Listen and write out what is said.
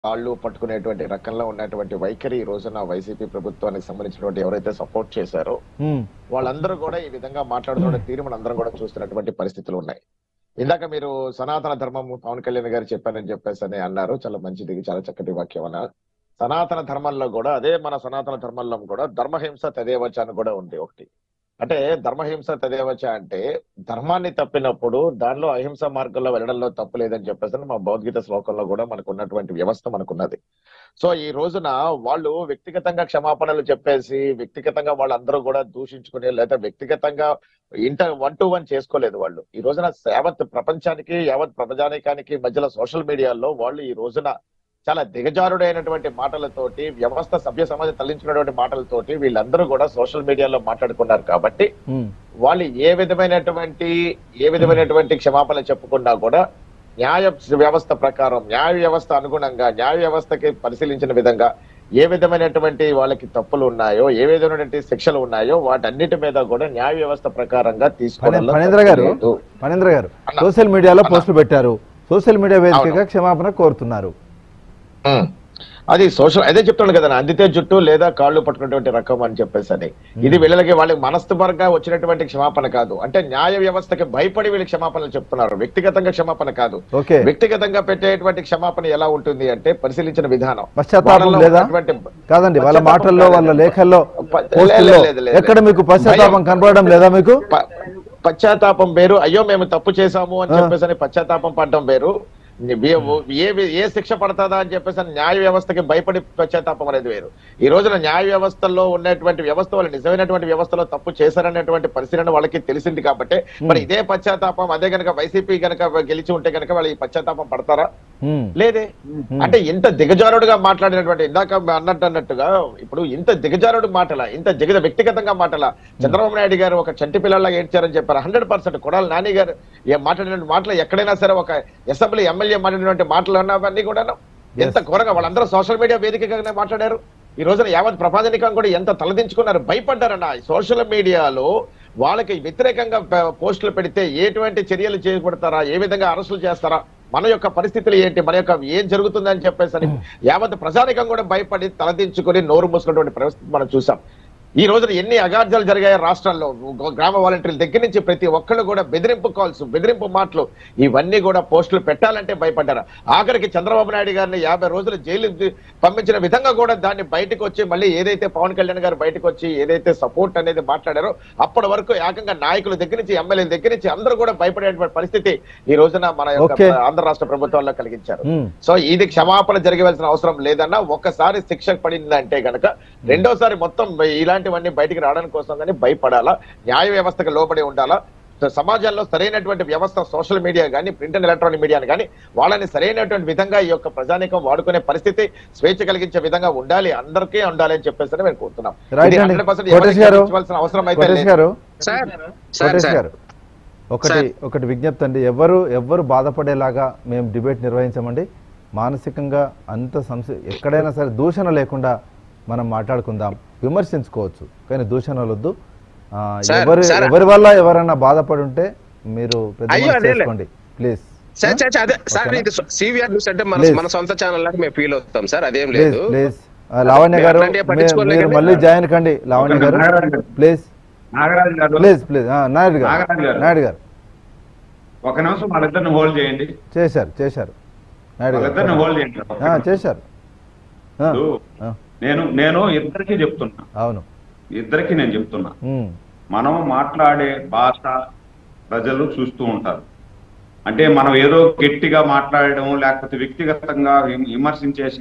కాళ్ళు పట్టుకునేటువంటి రకంలో ఉన్నటువంటి వైఖరి ఈ రోజున వైసీపీ ప్రభుత్వానికి సంబంధించినటువంటి ఎవరైతే సపోర్ట్ చేశారో ఉమ్, వాళ్ళందరూ కూడా ఈ విధంగా మాట్లాడుతున్న తీరు మనం అందరం కూడా చూస్తున్నటువంటి పరిస్థితులు ఉన్నాయి ఇందాక మీరు సనాతన ధర్మం పవన్ కళ్యాణ్ గారు చెప్పారని చెప్పేసి అని అన్నారు చాలా మంచిది చాలా చక్కటి వాక్యం అన్నారు సనాతన ధర్మంలో కూడా అదే మన సనాతన ధర్మంలో కూడా ధర్మహింస తదేవచ అని కూడా ఉంది ఒకటి అంటే ధర్మహింస తదేవచ అంటే ధర్మాన్ని తప్పినప్పుడు దానిలో అహింస మార్గంలో వెళ్ళడంలో తప్పు లేదని చెప్పేసి మా భగవద్గీత శ్లోకంలో కూడా మనకు ఉన్నటువంటి వ్యవస్థ మనకున్నది సో ఈ రోజున వాళ్ళు వ్యక్తిగతంగా క్షమాపణలు చెప్పేసి వ్యక్తిగతంగా వాళ్ళందరూ కూడా దూషించుకునే లేదా వ్యక్తిగతంగా ఇంట వన్ టు వన్ చేసుకోలేదు వాళ్ళు ఈ రోజున యావత్ ప్రపంచానికి యావత్ ప్రపంచానికానికి మధ్యలో సోషల్ మీడియాలో వాళ్ళు ఈ రోజున చాలా దిగజారుడైనటువంటి మాటలతోటి వ్యవస్థ సభ్య సమాజం తల్లించుకున్నటువంటి మాటలతోటి వీళ్ళందరూ కూడా సోషల్ మీడియాలో మాట్లాడుకున్నారు కాబట్టి ఉమ్, వాళ్ళు ఏ విధమైనటువంటి ఏ విధమైనటువంటి క్షమాపణ చెప్పుకున్నా కూడా న్యాయ వ్యవస్థ ప్రకారం న్యాయ వ్యవస్థ అనుగుణంగా న్యాయ వ్యవస్థకి పరిశీలించిన విధంగా ఏ విధమైనటువంటి వాళ్ళకి తప్పులు ఉన్నాయో ఏ విధమైనటువంటి శిక్షలు ఉన్నాయో వాటన్నిటి మీద కూడా న్యాయ వ్యవస్థ ప్రకారంగా తీసుకోవడంలో ఫణీంద్ర గారు తప్పు లేదు. ఫణీంద్ర గారు అన్న. సోషల్ మీడియాలో అన్న. పోస్టులు పెట్టారు సోషల్ మీడియా వేదికగా క్షమాపణ కోరుతున్నారు ఉమ్. అది సోషల్ అదే చెప్తాను కదా అందితే జుట్టు లేదా కాళ్ళు పట్టుకున్నటువంటి రకం అని చెప్పేసి అని ఇది వీళ్ళకి వాళ్ళకి మనస్తపరంగా వచ్చినటువంటి క్షమాపణ కాదు అంటే న్యాయ వ్యవస్థకి భయపడి వీళ్ళు క్షమాపణలు చెప్తున్నారు వ్యక్తిగతంగా క్షమాపణ కాదు ఓకే వ్యక్తిగతంగా పెట్టేటువంటి క్షమాపణ ఎలా ఉంటుంది అంటే పరిశీలించిన విధానం పశ్చాత్తాపం వాళ్ళలో లేదా ఉన్నటువంటి- కాదండి వాళ్ళ పశ్చాత్తాపం మాటల్లో వాళ్ళ కాదండి. లేఖల్లో ప- పోస్టుల్లో లేదు, లేదు, లేదు. ఎక్కడ మీకు పశ్చాత్తాపం భయం. కనపడడం లేదా మీకు ప- పశ్చాత్తాపం వేరు అయ్యో మేము తప్పు చేశాము అని ఆ. చెప్పేసి అని పశ్చాత్తాపం పడడం వేరు ఏ ఏ ఏ శిక్ష పడుతుందా అని చెప్పేసి అని న్యాయ వ్యవస్థకి భయపడి పశ్చాత్తాపం అనేది వేరు ఈ రోజున న్యాయ వ్యవస్థలో ఉన్నటువంటి వ్యవస్థ వాళ్ళు నిజమైనటువంటి వ్యవస్థలో తప్పు చేశారనేటువంటి పరిశీలన వాళ్ళకి తెలిసింది కాబట్టి మరి ఇదే పశ్చాత్తాపం అదే గనక వైసీపీ గనక గెలిచి ఉంటే గనక వాళ్ళు ఈ పశ్చాత్తాపం పడతారా ఉమ్, లేదే అంటే ఇంత దిగజారుడుగా మాట్లాడినటువంటి ఇందాక అన్నట్టు అన్నట్టుగా ఇప్పుడు ఇంత దిగజారుడు మాటల ఇంత దిగజ వ్యక్తిగతంగా మాటల చంద్రబాబు నాయుడు గారు ఒక చంటి పిల్లల్లా ఏడ్చారని చెప్పారు హండ్రెడ్ పర్సెంట్ కొడాలి నాని గారు ఏ మాట్లాడిన మాటలు ఎక్కడైనా సరే ఒక అసెంబ్లీ ఎమ్మెల్యే మాట్లాడినటువంటి మాటలు అన్నవన్నీ కూడా ఎంత ఘోరంగా వాళ్ళందరూ సోషల్ మీడియా వేదికగానే మాట్లాడారు ఈ రోజున యావత్ ప్రపంచనికం కూడా ఎంత తలదించుకున్నారు భయపడ్డారన్న సోషల్ మీడియాలో వాళ్ళకి వ్యతిరేకంగా ప- పోస్టులు పెడితే ఎటువంటి చర్యలు చేపడతారా ఏ విధంగా అరెస్టులు చేస్తారా మన యొక్క పరిస్థితులు ఏంటి మన యొక్క ఏం జరుగుతుందని చెప్పేసి అని యావత్ ప్రజానికం కూడా భయపడి తలదించుకొని నోరు మూసుకున్నటువంటి పరిస్థితి మనం చూసాం ఈ రోజున ఎన్ని అగాధ్యాలు జరిగాయి రాష్ట్రాల్లో గ్రామ వాలంటీర్ల దగ్గర నుంచి ప్రతి ఒక్కళ్ళు కూడా బెదిరింపు కాల్స్ బెదిరింపు మాటలు ఇవన్నీ కూడా పోస్టులు పెట్టాలంటే భయపడ్డారు ఆఖరికి చంద్రబాబు నాయుడు గారిని యాభై రోజులు జైలు పంపించిన విధంగా కూడా దాన్ని బయటకు వచ్చి మళ్ళీ ఏదైతే పవన్ కళ్యాణ్ గారు బయటకు వచ్చి ఏదైతే సపోర్ట్ అనేది మాట్లాడారో అప్పటి వరకు ఏకంగా నాయకుల దగ్గర నుంచి ఎమ్మెల్యేల దగ్గర నుంచి అందరూ కూడా భయపడేటువంటి పరిస్థితి ఈ రోజున మన యొక్క Okay. ఆంధ్ర రాష్ట్ర ప్రభుత్వాల్లో కలిగించారు ఉమ్, సో ఇది క్షమాపణ జరగవలసిన అవసరం లేదన్నా ఒక్కసారి శిక్ష పడిందంటే గనక రెండోసారి మొత్తం ఇలాంటివన్నీ బయటికి రావడానికి కోసం కానీ భయపడాలా న్యాయ వ్యవస్థకు లోబడి ఉండాలా సో సమాజంలో సరైనటువంటి వ్యవస్థ సోషల్ మీడియా కానీ ప్రింట్ అండ్ ఎలక్ట్రానిక్ మీడియాని కానీ వాళ్ళని సరైనటువంటి విధంగా ఈ యొక్క ప్రజానికం వాడుకునే పరిస్థితి స్వేచ్ఛ కలిగించే విధంగా ఉండాలి అందరికీ ఉండాలి అని చెప్పేసి మేము కోరుతున్నాం రైట్ ఇది అండి 100% కోటేష్ ఎవరికి గారు ఇవ్వాల్సిన అవసరం అయితే కోటేష్ లేదు. గారు సార్ సార్ కోటేష్ సార్ గారు ఒకటి ఒకటి విజ్ఞప్తి అండి ఎవరు ఎవరు బాధపడేలాగా మేము డిబేట్ నిర్వహించమండి మానసికంగా అంత సంశ ఎక్కడైనా సరే దూషణ లేకుండా మనం మాట్లాడుకుందాం విమర్శించుకోవచ్చు కానీ దూషణలు వద్దు ఆ, సార్, ఎవరు సార్. ఎవరి వల్ల ఎవరైనా బాధపడి ఉంటే మీరు పెద్ద అయ్యో, మనసు అదేలే. చేసుకోండి ప్లీజ్ సార్ సార్ సార్, అదే సార్ ఓకేనా? ఇది సివిఆర్ న్యూస్ అంటే మన Please. మన సొంత ఛానల్ లాగా మేము ఫీల్ అవుతాం సార్ అదేం ప్లీజ్ లేదు ప్లీజ్ లావణ్య మేము గారు అట్లాంటివి మీరు- పట్టించుకోలేదు మీరు కానీ- మళ్ళీ జాయిన్ కండి లావణ్య గారు నాగరాజు గారు. ప్లీజ్ నాగరాజు గారు ప్లీజ్ ప్లీజ్ నాయుడు గారు నాగరాజు గారు. నాయుడు గారు ఒక నిమిషం వాళ్ళిద్దరిని హోల్డ్ చేయండి చేశారు చేశారు నాయుడు వాళ్ళిద్దరిని గారు హోల్డ్ చేయండి ఒక్క ఆ, నిమిషం. చేశారు ఆ, ఇప్పుడు ఆ, నేను నేను ఇద్దరికి చెప్తున్నా అవును ఇద్దరికి నేను చెప్తున్నా ఉమ్, మనం మాట్లాడే భాష ప్రజలు చూస్తూ ఉంటారు అంటే మనం ఏదో గట్టిగా మాట్లాడడం లేకపోతే వ్యక్తిగతంగా విమ- విమర్శించేసిన